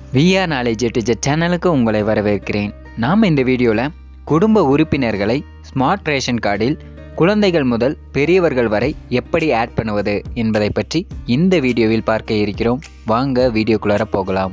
VR knowledge teacher சேனலுக்கு உங்களை வரவேற்கிறேன் நாம் இந்த வீடியோவில் குடும்ப உறுப்பினர்களை ஸ்மார்ட் ரேஷன் கார்டில் குழந்தைகள் முதல் பெரியவர்கள் வரை எப்படி ஆட் பண்ணுவது என்பதை பற்றி இந்த வீடியோவில் பார்க்க இருக்கிறோம் வாங்க வீடியோக்குள்ளார போகலாம்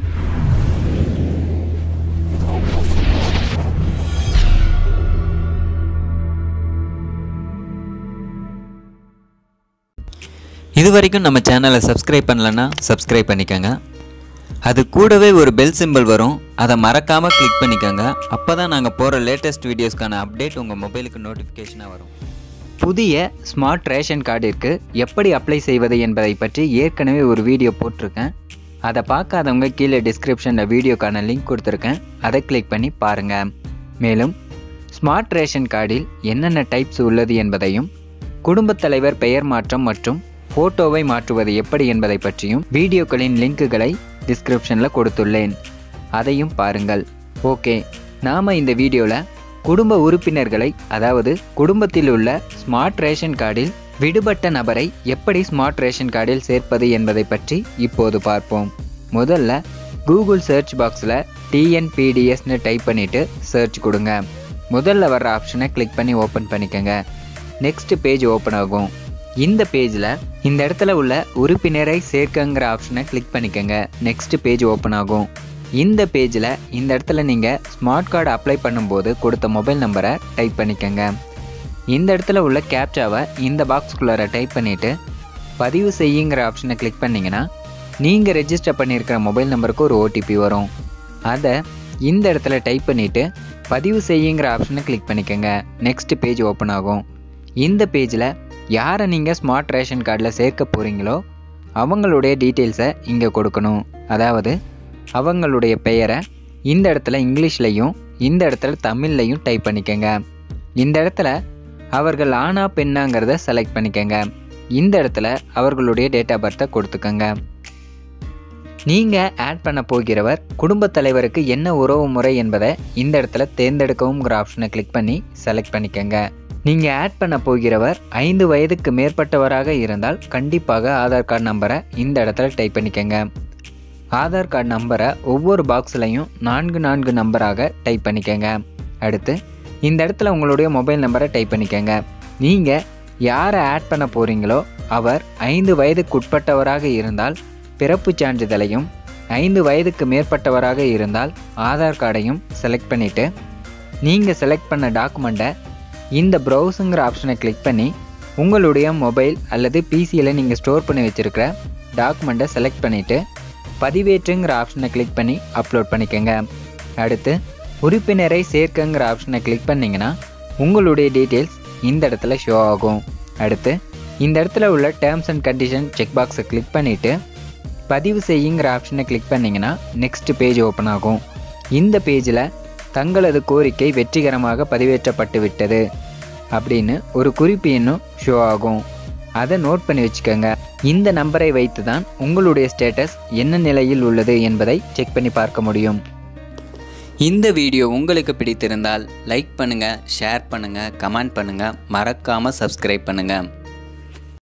இது வரைக்கும் நம்ம சேனலை சப்ஸ்கிரைப் பண்ணலன்னா சப்ஸ்கிரைப் பண்ணிக்கோங்க அது கூடவே ஒரு பெல் சிம்பிள் வரும் அதை மறக்காமல் கிளிக் பண்ணிக்கோங்க அப்போ தான் நாங்கள் போகிற லேட்டஸ்ட் வீடியோஸ்க்கான அப்டேட் உங்கள் மொபைலுக்கு நோட்டிஃபிகேஷனாக வரும் புதிய ஸ்மார்ட் ரேஷன் கார்டிற்கு எப்படி அப்ளை செய்வது என்பதை பற்றி ஏற்கனவே ஒரு வீடியோ போட்டிருக்கேன் அதை பார்க்காதவங்க கீழே டிஸ்கிரிப்ஷனில் வீடியோக்கான லிங்க் கொடுத்துருக்கேன் அதை கிளிக் பண்ணி பாருங்கள் மேலும் ஸ்மார்ட் ரேஷன் கார்டில் என்னென்ன டைப்ஸ் உள்ளது என்பதையும் குடும்பத் தலைவர் பெயர் மாற்றம் மற்றும் ஃபோட்டோவை மாற்றுவது எப்படி என்பதை பற்றியும் வீடியோக்களின் லிங்க்குகளை டிஸ்கிரிப்ஷனில் கொடுத்துள்ளேன் அதையும் பாருங்கள் ஓகே நாம் இந்த வீடியோவில் குடும்ப உறுப்பினர்களை அதாவது குடும்பத்தில் உள்ள ஸ்மார்ட் ரேஷன் கார்டில் விடுபட்ட நபரை எப்படி ஸ்மார்ட் ரேஷன் கார்டில் சேர்ப்பது என்பதை பற்றி இப்போது பார்ப்போம் முதல்ல கூகுள் சர்ச் பாக்ஸில் டிஎன்பிடிஎஸ்னு டைப் பண்ணிவிட்டு சர்ச் கொடுங்க முதல்ல வர்ற ஆப்ஷனை கிளிக் பண்ணி ஓப்பன் பண்ணிக்கோங்க நெக்ஸ்ட் பேஜ் ஓப்பன் ஆகும் இந்த பேஜில் இந்த இடத்துல உள்ள உறுப்பினரை சேர்க்கங்கிற ஆப்ஷனை கிளிக் பண்ணிக்கோங்க நெக்ஸ்ட் பேஜ் ஓப்பன் ஆகும் இந்த பேஜில் இந்த இடத்துல நீங்கள் ஸ்மார்ட் கார்டு அப்ளை பண்ணும்போது கொடுத்த மொபைல் நம்பரை டைப் பண்ணிக்கோங்க இந்த இடத்துல உள்ள கேப்சாவை இந்த பாக்ஸ்குள்ளார டைப் பண்ணிவிட்டு பதிவு செய்யுங்கிற ஆப்ஷனை கிளிக் பண்ணிங்கன்னா நீங்கள் ரெஜிஸ்டர் பண்ணியிருக்கிற மொபைல் நம்பருக்கு ஒரு ஓடிபி வரும் அதை இந்த இடத்துல டைப் பண்ணிவிட்டு பதிவு செய்யுங்கிற ஆப்ஷனை கிளிக் பண்ணிக்கோங்க நெக்ஸ்ட் பேஜ் ஓப்பன் ஆகும் இந்த பேஜில் யாரை நீங்கள் ஸ்மார்ட் ரேஷன் கார்டில் சேர்க்க போகிறீங்களோ அவங்களுடைய டீட்டெயில்ஸை இங்கே கொடுக்கணும் அதாவது அவங்களுடைய பெயரை இந்த இடத்துல இங்கிலீஷ்லையும் இந்த இடத்துல தமிழ்லையும் டைப் பண்ணிக்கோங்க இந்த இடத்துல அவர்கள் ஆனா பெண்ணாங்கிறத செலக்ட் பண்ணிக்கோங்க இந்த இடத்துல அவர்களுடைய டேட் ஆஃப் பர்த்தை கொடுத்துக்கோங்க நீங்கள் ஆட் பண்ண போகிறவர் குடும்பத் தலைவருக்கு என்ன உறவு முறை என்பதை இந்த இடத்துல தேர்ந்தெடுக்கவும்ங்கிற ஆப்ஷனை கிளிக் பண்ணி செலக்ட் பண்ணிக்கோங்க நீங்கள் ஆட் பண்ண போகிறவர் ஐந்து வயதுக்கு மேற்பட்டவராக இருந்தால் கண்டிப்பாக ஆதார் கார்டு நம்பரை இந்த இடத்துல டைப் பண்ணிக்கோங்க ஆதார் கார்டு நம்பரை ஒவ்வொரு பாக்ஸ்லையும் நான்கு நான்கு நம்பராக டைப் பண்ணிக்கோங்க அடுத்து இந்த இடத்துல உங்களுடைய மொபைல் நம்பரை டைப் பண்ணிக்கோங்க நீங்கள் யாரை ஆட் பண்ண போகிறீங்களோ அவர் ஐந்து வயதுக்கு உட்பட்டவராக இருந்தால் பிறப்புச் சான்றிதழையும் ஐந்து வயதுக்கு மேற்பட்டவராக இருந்தால் ஆதார் கார்டையும் செலக்ட் பண்ணிவிட்டு நீங்கள் செலக்ட் பண்ண டாக்குமெண்ட்டை இந்த ப்ரௌஸுங்கிற ஆப்ஷனை கிளிக் பண்ணி உங்களுடைய மொபைல் அல்லது பிசியில் நீங்கள் ஸ்டோர் பண்ணி வச்சுருக்கிற டாக்குமெண்ட்டை செலக்ட் பண்ணிவிட்டு பதிவேற்றுங்கிற ஆப்ஷனை கிளிக் பண்ணி அப்லோட் பண்ணிக்கோங்க அடுத்து உறுப்பினரை சேர்க்கங்கிற ஆப்ஷனை கிளிக் பண்ணிங்கன்னா உங்களுடைய டீட்டெயில்ஸ் இந்த இடத்துல ஷோ ஆகும் அடுத்து இந்த இடத்துல உள்ள டேர்ம்ஸ் அண்ட் கண்டிஷன் செக் பாக்ஸை கிளிக் பண்ணிவிட்டு பதிவு செய்யுங்கிற ஆப்ஷனை கிளிக் பண்ணிங்கன்னா நெக்ஸ்ட் பேஜ் ஓப்பன் ஆகும் இந்த பேஜில் தங்களது கோரிக்கை வெற்றிகரமாக பதிவேற்றப்பட்டு விட்டது அப்படின்னு ஒரு குறிப்பு இன்னும் ஷோ ஆகும் அதை நோட் பண்ணி வச்சுக்கோங்க இந்த நம்பரை வைத்து தான் உங்களுடைய ஸ்டேட்டஸ் என்ன நிலையில் உள்ளது என்பதை செக் பண்ணி பார்க்க முடியும் இந்த வீடியோ உங்களுக்கு பிடித்திருந்தால் லைக் பண்ணுங்கள் ஷேர் பண்ணுங்கள் கமெண்ட் பண்ணுங்கள் மறக்காமல் சப்ஸ்கிரைப் பண்ணுங்கள்